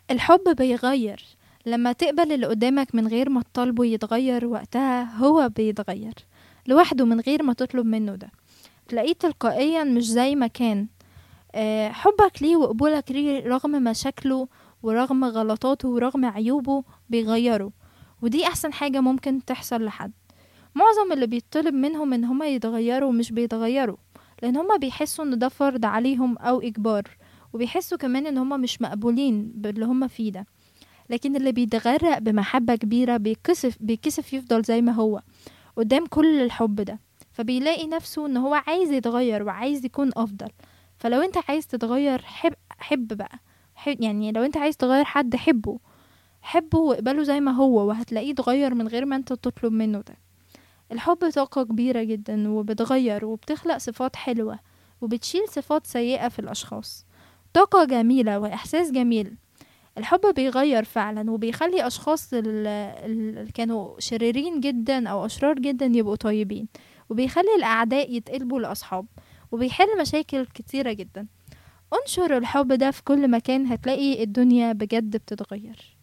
الحب بيغير لما تقبل اللي قدامك من غير ما تطالبه يتغير وقتها هو بيتغير لوحده من غير ما تطلب منه ده تلاقيه تلقائيا مش زي ما كان آه، حبك ليه وقبولك ليه رغم مشاكله ورغم غلطاته ورغم عيوبه بيغيره ودي احسن حاجة ممكن تحصل لحد معظم اللي بيطلب منهم ان هما يتغيروا مش بيتغيروا لان هما بيحسوا ان ده فرض عليهم او اجبار وبيحسوا كمان ان هما مش مقبولين باللي هما فيه ده لكن اللي بيتغرق بمحبة كبيرة بيكسف بيكسف يفضل زي ما هو قدام كل الحب ده فبيلاقي نفسه ان هو عايز يتغير وعايز يكون افضل فلو انت عايز تتغير حب حب بقى حب يعني لو انت عايز تغير حد حبه حبه واقبله زي ما هو وهتلاقيه اتغير من غير ما انت تطلب منه ده الحب طاقة كبيرة جدا وبتغير وبتخلق صفات حلوة وبتشيل صفات سيئة في الأشخاص طاقة جميلة وإحساس جميل الحب بيغير فعلا وبيخلي أشخاص اللي كانوا شريرين جدا أو أشرار جدا يبقوا طيبين وبيخلي الأعداء يتقلبوا لأصحاب وبيحل مشاكل كتيرة جدا انشر الحب ده في كل مكان هتلاقي الدنيا بجد بتتغير